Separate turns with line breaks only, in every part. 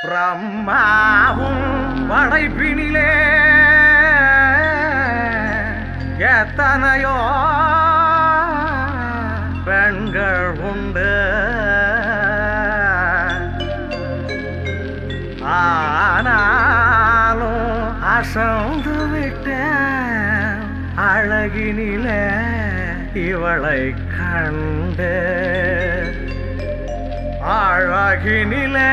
பிரம்மாவும் படைப்பினிலே எத்தனையோ பெண்கள் உண்டு ஆனாலும் அசந்து விட்டேன் அழகினிலே இவளை கண்டு அழகினிலே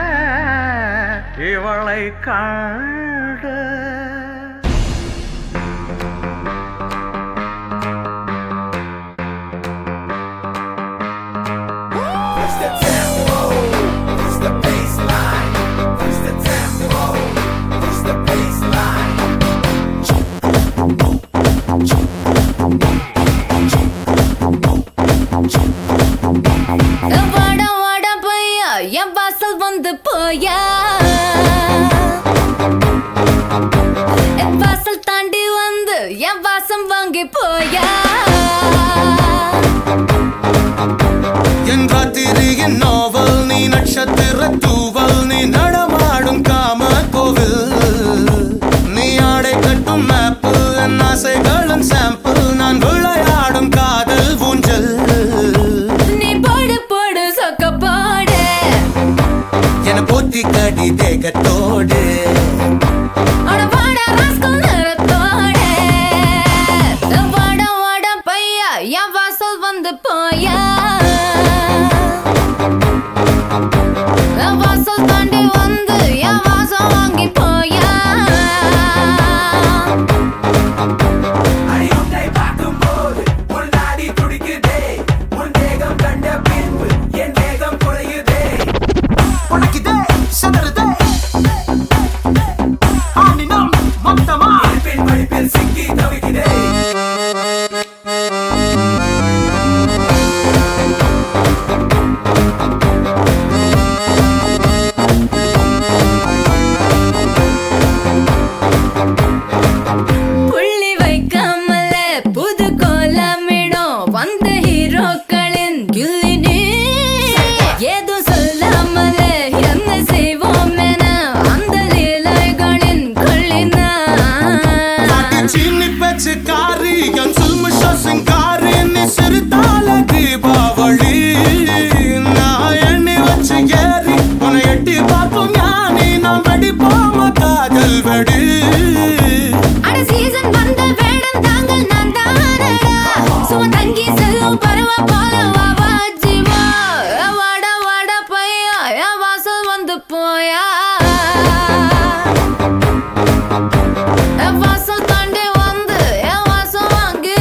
இவளை கண்டு
Push the tempo, push the baseline, push the tempo, push the baseline.
வாட வாட பையா என் வாசல் வந்து போயா என் வாசல் தாண்டி வந்து என் வாசம் வாங்கி போயா
என் ராத்திரியின் நாவல் நீ நட்சத்திர தூவல் நீ நடமாடும் காம கோவில் நீ ஆடை கட்டும் மேப்பு என் ஆசைகளின் சாம்பிள் நான் விளையாடும் காதல் ஊஞ்சல்
நீ போடு போடு சொக்க போடு
என போத்தி கடி தேகத்தோடு
அட வாட ராஸ்கல் நிறத்தோடு வாட வாட பையா என் வாசல் வந்து போயா என் வாசல் தாண்டி வந்து என் வாசம் வாங்கி போயா
அடி உன்னை பார்க்கும்போது உன் நாடி துடிக்குதே உன் தேகம் கண்ட பின்பு என் வேகம் குறையுதே
உனக்கிதே சதறுதே ஆனினம் மொத்தமா
பின் படிப்பில் சிக்கி தவிக்கிறே
புள்ளி வைக்காமல புது கோலமிடும் வந்த ஹீரோக்களின் கில்லினி ஏதோ சொல்லாமல என்ன செய்வோம் என அந்த லீலைகளின் கொள்ளினா
சீனி பேச்சு காரி என் சுல்முஷ சிங்காரி நீ சிறுத்தால தீபாவளி நான் எண்ணி வச்சு ஏறி உன்னை எட்டி பார்க்கும் ஞானி நாம் வெடிப்போம காதல் வெடி
அட சீசன் வந்த வேடம் தாங்கள் நான் தானடா சும தங்கி செல்லும் பருவ போல வா வா ஜீவா வாட வாட பையா என் வாசல் வந்து போயா என் வாசல் தாண்டி வந்து என் வாசம் வாங்கி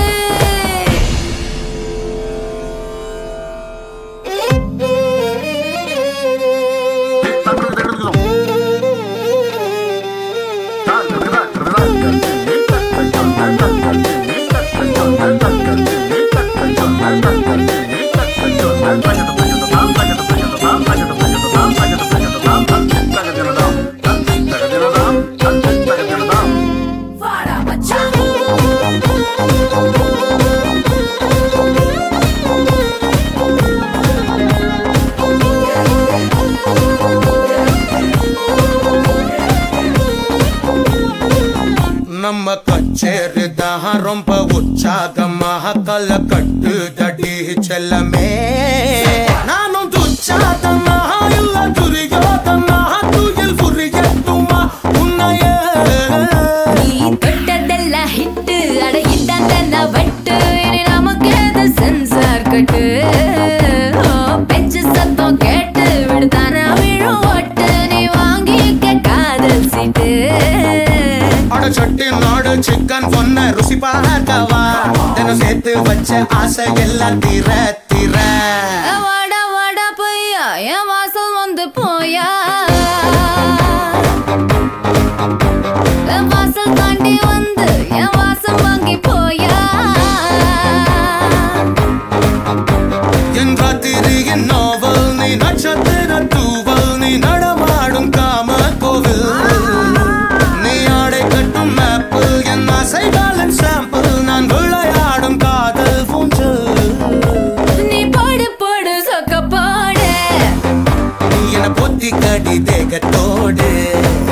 வாடா மச்சான்
நம்ம கச்சேரி தான் ரொம்ப உற்சாகமாக கல கட்டு தடி செல்லமே நானும் துச்சாதமாக இல்ல துரியோதமாக துயில் புரியட்டுமா உன்னையே
நீ தொட்டதெல்லாம் ஹிட்டு அட இட்டாந்த வெட்டு இனி நமக்கு எது சென்சார் கட்டு ஓ, பெஞ்சு சத்தம் கேட்டு விடுதான விழும் ஓட்டு நீ வாங்கிக்க காதல் சீட்டு
அட சட்டி நாடு சிக்கன் பொண்ண ருசி பார்க்கவா தினம் சேர்த்து வச்ச ஆசை எல்லாம் தீர தீர
வாடா வாடா பையா என் வாசல் வந்து போயா என் வாசல் தாண்டி வந்து என் வாசம் வாங்கி போயா
என் ராத்திரியின் நாவல் நீ நட்சத்திர தூவல் நீ நடமாடும் காம கோவில் நீ ஆடை கட்டும் மேப்பு என் ஆசைகளின் சாம்பிள் நான் விளையாடும் காதல் பூஞ்சல்
நீ போடு போடு சொக்க போடு
நீ என பொத்தி கடி அடி தேகத்தோடு